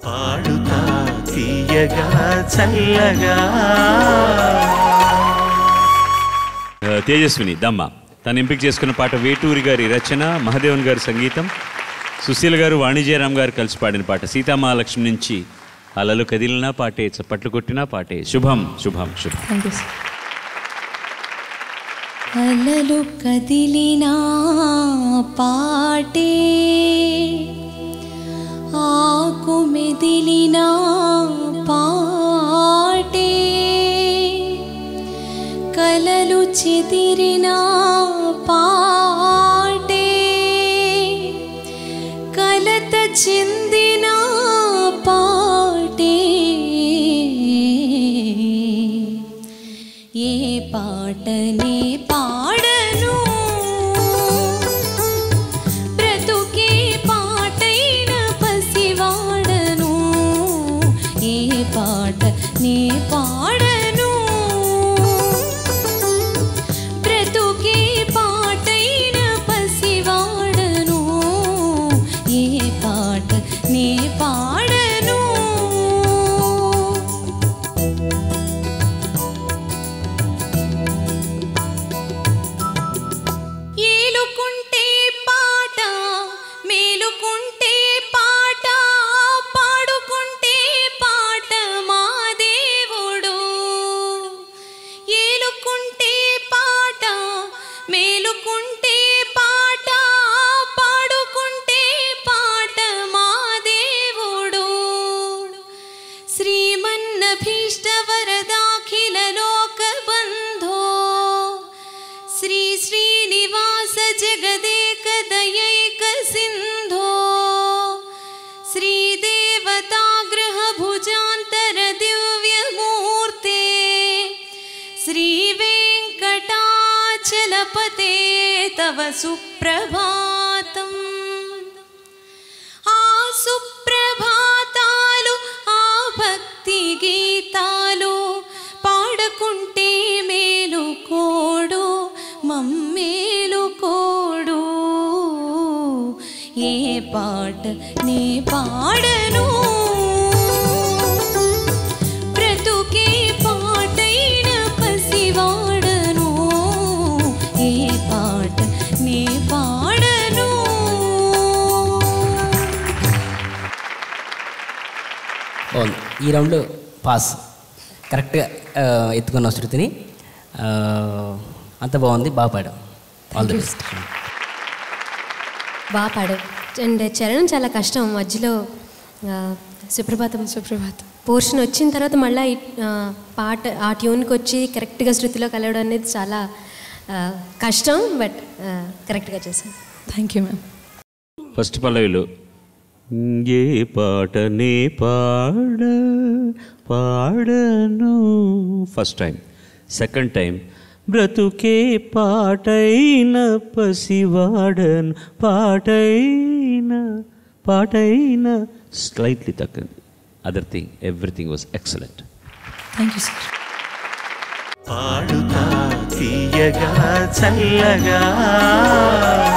పాడుతా తీయగా చల్లగా ఆ, తేజస్విని దమ్మ తను ఎంపిక చేసుకున్న పాట వేటూరి గారి రచన మహదేవన్ గారి సంగీతం సుశీల గారు వాణిజ్యరామ్ గారు కలిసి పాడిన పాట సీతామహాలక్ష్మి నుంచి అలలు కదిలినా పాటే చప్పట్లు కొట్టినా పాటే శుభం శుభం శుభం థ్యాంక్ యూ సార్ అలలు కదిలినా పాటే ఆకు మెదిలినా పాటే కలలు చెదిరినా పాటే కలత చెందిన పాటే ఏ పాటనే పాడను బ్రతుకే పాటైన పసివాడను ఏ పాట నే పాడను బ్రతుకే పాటైన పసివాడను ఏ పాట నే పాడను ఏలుకుంటే పాట మేలుకుంటే పాట పాడుకుంటే పాట మా దేవుడు ఏలుకుంటే పాట మేలుకుంటే పాట పాడుకుంటే పాట మా దేవుడు శ్రీమన్నభీష్ట వరదాఖిల లోక బంధో శ్రీ శ్రీనివాస జగదేక దయైక సింధో శ్రీదేవతాగృహ భుజాంతర దివ్యమూర్తే శ్రీ వెంకటాచలపతే తవ సుప్రభాతం ఆ సుప్రభాతాలు ఆ భక్తి గీతాలు పాడకుంటే మేలు కోడు మమ్మేలు కోడు ఏ పాట నే పాడను బ్రతుకే పాటైన పసివాడను ఏ పాట నే పాడను బాగుంది ఈ రౌండ్ పాస్ కరెక్ట్గా ఆ, ఎత్తుకున్న శృతిని ఆ, అంత బాగుంది బాగా పాడాం ఆల్ ది బెస్ట్ బాగా పాడావు అండ్ చరణం చాలా కష్టం మధ్యలో ఆ, సుప్రభాతం సుప్రభాతం పోర్షన్ వచ్చిన తర్వాత మళ్ళీ పాట ఆ ట్యూన్కి వచ్చి కరెక్ట్గా శృతిలో కలవడం అనేది చాలా ఆ, కష్టం బట్ కరెక్ట్గా చేశాను థ్యాంక్ యూ మ్యామ్ ఫస్ట్ పల్లవిలో ఏ పాటనే పాడ పాడను ఫస్ట్ టైం సెకండ్ టైం బ్రతుకే పాటైన పసివాడను పాటైన పాటైన స్లైట్లీ తగ్గింది other thing everything was excellent thank you sir Padutha Theeyaga చల్లగా